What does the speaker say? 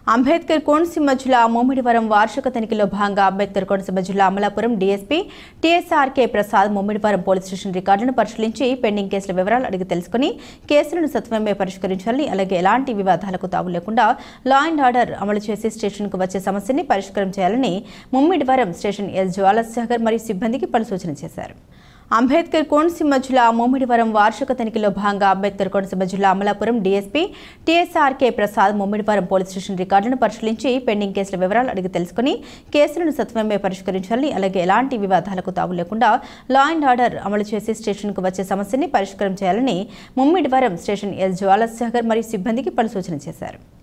అంబేద్కర్ కోనసీమ జిల్లా ముమ్మిడివరం వార్షిక తనిఖీలో భాగంగా అంబేద్కర్ కోనసీమ జిల్లా Amalapuram DSP TSRK Prasad Mummidivaram police station రికార్డులను పరిశీలించి పెండింగ్ కేసుల వివరాలు అడిగి తెలుసుకుని కేసులను సత్వరమే పరిష్కరించాలని అలాగే ఎలాంటి వివాదాలకు తావు లేకుండా లా అండ్ ఆర్డర్ అమలు చేసి స్టేషన్కు వచ్చే సమస్యని పరిష్కారం చేయాలని ముమ్మిడివరం స్టేషన్ ఎస్ జ్వాలసాగర్ మరియు సిబ్బందికి పలు సూచన చేశారు అంబేద్కర్ కోనసీమ జిల్లా ముమ్మిడివరం వార్షిక తనిఖీలో భాగంగా అంబేద్కర్ కోనసీమ జిల్లా Amalapuram DSP TSRK Prasad Mummidivaram police station రికార్డులను పరిశీలించి పెండింగ్ కేసుల వివరాలు అడిగి తెలుసుకుని కేసులను సత్వరమే పరిష్కరించాలని అలాగే ఎలాంటి వివాదాలకు తావు లేకుండా లా అండ్ ఆర్డర్ అమలు చేసి స్టేషన్కు వచ్చే సమస్యని పరిష్కారం చేయాలని ముమ్మిడివరం స్టేషన్ ఎస్ జ్వాలసాగర్ మరియు సిబ్బందికి పలు సూచన చేశారు